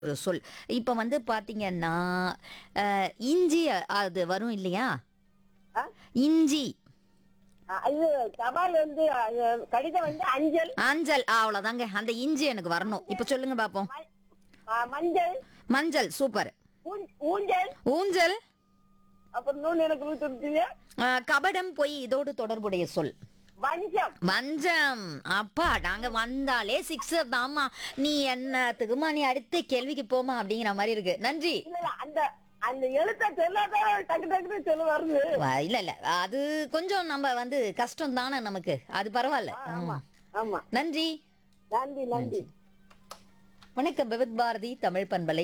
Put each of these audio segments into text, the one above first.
ஒரு சொல் இப்போ வந்து பார்த்தீங்கன்னா அஹ், இஞ்சி அது வரும் இல்லையா ஆ? இஞ்சி ஆ, இது தபால் வந்து அது கடிதம் வந்து அஞ்சல் அஞ்சல் அவ்வளோதாங்க அந்த இஞ்சி எனக்கு வரணும் இப்போ சொல்லுங்க பார்ப்போம் ம- ஆ, மஞ்சள் மஞ்சள் சூப்பர் ஊஞ்- ஊஞ்சல் ஊஞ்சல் அப்புறம் இன்னொன்னு எனக்கு கொடுத்துருக்கீங்க அஹ், கபடம் போய் இதோடு தொடர்புடைய சொல் வஞ்சம் வஞ்சம் அப்பா நாங்க வந்தாலே சிக்ஸ் தாம்மா நீ என்னத்துக்குமா நீ அடுத்த கேள்விக்கு போமா அப்படிங்கிற மாதிரி இருக்கு நன்றி இல்ல இல்ல அந்த அந்த எழுத்த சொல்லாதான் டக்கு டக்குன்னு சொல்ல வருது வ- இல்ல இல்ல அது கொஞ்சம் நம்ம வந்து கஷ்டம் தானே நமக்கு அது பரவாயில்ல ஆமா ம். ஆமா நன்றி நன்றி நன்றி வணக்கம் விவித் பாரதி தமிழ் பண்பலை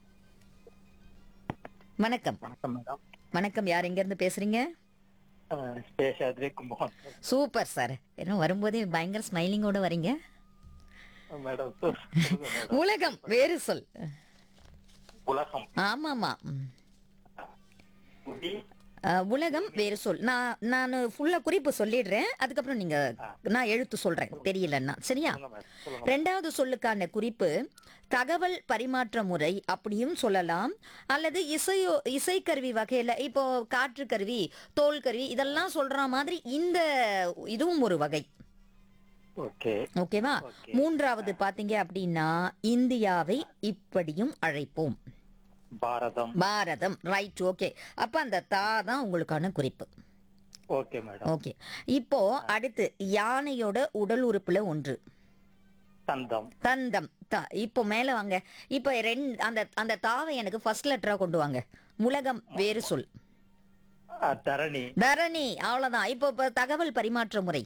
வணக்கம் வணக்கம் மேடம் வணக்கம் யார் எங்க இருந்து பேசுறீங்க சேஷாத்ரி கும்பகோணம் சூப்பர் சார் என்ன வரும்போதே பயங்கர ஸ்மைலிங்கோட வரீங்க மேடம் சொல்லுங்க மேடம் உலகம் வேறு சொல் உலகம் ஆமாமா ம். முடி அஹ், உலகம் வேறு சொல் நான் நான் ஃபுல்லா குறிப்பு சொல்லிடுறேன் அதுக்கப்புறம் நீங்க நான் எழுத்து சொல்றேன் தெரியலன்னா சரியா சொல்லுங்க மேடம் சொல்லுங்க ரெண்டாவது சொல்லுக்கான குறிப்பு தகவல் பரிமாற்ற முறை அப்படியும் சொல்லலாம் அல்லது இசையோ இசைக்கருவி வகையில இப்போ காற்று கருவி தோல் கருவி இதெல்லாம் சொல்ற மாதிரி இந்த இதுவும் ஒரு வகை ஓகே ஓகேவா Okay. மூன்றாவது பாத்தீங்க அப்படின்னா இந்தியாவை இப்படியும் அழைப்போம் பாரதம் பாரதம் ரைட் ஓகே அப்ப அந்த தா தான் உங்களுக்கான குறிப்பு ஓகே மேடம் ஓகே இப்போ அடுத்து யானையோட உடல் உறுப்புல ஒன்று தந்தம் தந்தம் தா இப்போ மேல வாங்க இப்போ ரெண்டு அந்த அந்த தாவை எனக்கு ஃபர்ஸ்ட் லெட்டரா கொண்டு வாங்க உலகம் வேறு சொல் ஆ, தரணி தரணி அவ்வளவுதான் இப்போ இப்போ தகவல் பரிமாற்ற முறை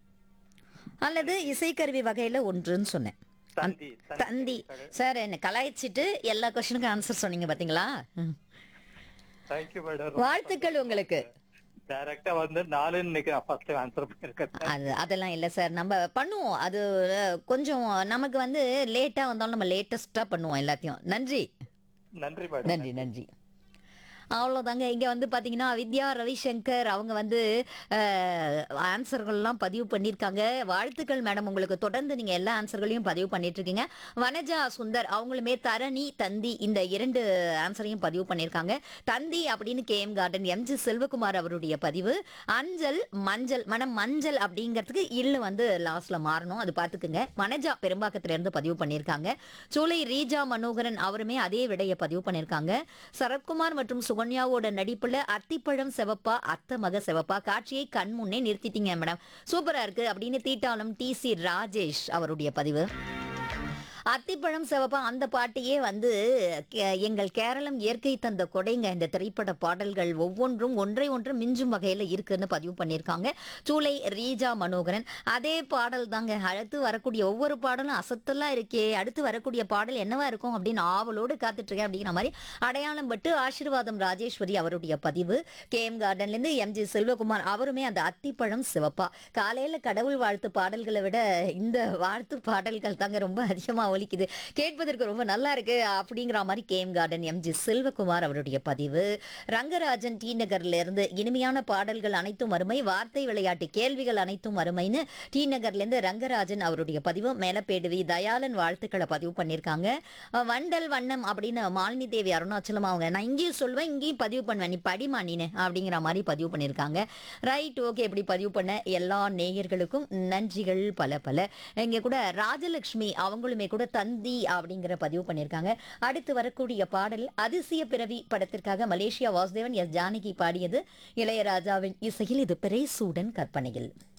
அல்லது இசைக்கருவி வகையில ஒன்றுன்னு சொன்னேன் தந்தி தந்தி சார் என்ன கலாய்ச்சிட்டு எல்லா கொஸ்டினுக்கும் ஆன்சர் சொன்னீங்க பாத்தீங்களா ம். தேங்க்யூ மேடம் வாழ்த்துக்கள் உங்களுக்கு டைரக்டா வந்து நாலுன்னு நினைக்கிறேன் ஃபர்ஸ்ட் ஆன்சர் பண்ணிருக்கேன் அது அதெல்லாம் இல்லை சார் நம்ம பண்ணுவோம் அது அஹ், கொஞ்சம் நமக்கு வந்து லேட்டா வந்தாலும் நம்ம லேட்டஸ்டா பண்ணுவோம் எல்லாத்தையும் நன்றி நன்றி மேடம் நன்றி நன்றி அவ்வளோதாங்க இங்கே வந்து பார்த்தீங்கன்னா வித்யா ரவிசங்கர் அவங்க வந்து அஹ், ஆன்சர்கள்லாம் பதிவு பண்ணியிருக்காங்க வாழ்த்துக்கள் மேடம் உங்களுக்கு தொடர்ந்து நீங்கள் எல்லா ஆன்சர்களையும் பதிவு பண்ணிட்டு இருக்கீங்க வனஜா சுந்தர் அவங்களுமே தரணி தந்தி இந்த இரண்டு ஆன்சரையும் பதிவு பண்ணியிருக்காங்க தந்தி அப்படின்னு K M garden M G Selvakumar அவருடைய பதிவு அஞ்சல் மஞ்சள் மனம் மஞ்சள் அப்படிங்கிறதுக்கு இல்லு வந்து லாஸ்ட்ல மாறணும் அது பார்த்துக்குங்க வனஜா பெரும்பாக்கத்துல இருந்து பதிவு பண்ணியிருக்காங்க சூளை ரீஜா மனோகரன் அவருமே அதே விடையை பதிவு பண்ணியிருக்காங்க சரத்குமார் மற்றும் சுகன்யாவோட நடிப்புல அத்திப்பழம் செவப்பா அத்த மக செவப்பா காட்சியை கண் முன்னே நிறுத்திட்டீங்க மேடம் சூப்பரா இருக்கு அப்படின்னு தீட்டாளம் டி சி ராஜேஷ் அவருடைய பதிவு அத்திப்பழம் சிவப்பா அந்த பாட்டையே வந்து கே- எங்கள் கேரளம் இயற்கை தந்த கொடைங்க இந்த திரைப்பட பாடல்கள் ஒவ்வொன்றும் ஒன்றை ஒன்று மிஞ்சும் வகையில இருக்குன்னு பதிவு பண்ணியிருக்காங்க சூளை ரீஜா மனோகரன் அதே பாடல் தாங்க அடுத்து வரக்கூடிய ஒவ்வொரு பாடலும் அசத்தலா இருக்கே அடுத்து வரக்கூடிய பாடல் என்னவா இருக்கும் அப்படின்னு ஆவலோடு காத்துட்டு இருக்கேன் அப்படிங்கிற மாதிரி அடையாளம் பட்டு ஆசீர்வாதம் ராஜேஸ்வரி அவருடைய பதிவு கே எம் கார்டன்ல இருந்து எம் ஜி செல்வகுமார் அவருமே அந்த அத்திப்பழம் சிவப்பா காலையில கடவுள் வாழ்த்து பாடல்களை விட இந்த வாழ்த்து பாடல்கள் தாங்க ரொம்ப அதிகமா ஒலிக்குது கேட்பதற்கு ரொம்ப நல்லா இருக்கு அப்படிங்கிற மாதிரி K M garden M G Selvakumar அவருடைய பதிவு ரங்கராஜன் டி நகர்ல இருந்து இனிமையான பாடல்கள் அனைத்தும் அருமை வார்த்தை விளையாட்டு கேள்விகள் அனைத்தும் அருமைன்னு டி நகர்ல இருந்து ரங்கராஜன் அவருடைய பதிவு மேலப்பேடுவி தயாளன் வாழ்த்துக்களை பதிவு பண்ணியிருக்காங்க அஹ் வண்டல் வண்ணம் அப்படின்னு மாலினி தேவி அருணாச்சலம் அவங்க நான் இங்கேயும் சொல்வேன் இங்கேயும் பதிவு பண்ணுவேன் நீ படிமா நீனு அப்படிங்கிற மாதிரி பதிவு பண்ணியிருக்காங்க ரைட் ஓகே இப்படி பதிவு பண்ண எல்லா நேயர்களுக்கும் நன்றிகள் பல பல இங்க கூட ராஜலட்சுமி அவங்களுமே கூட தந்தி அப்படிங்கிற பதிவு பண்ணியிருக்காங்க அடுத்து வரக்கூடிய பாடல் அதிசய பிறவி படத்திற்காக மலேசியா வாசுதேவன் எஸ் ஜானகி பாடியது இளையராஜாவின் இசையில் இது பெரேசூடன் கற்பனையில்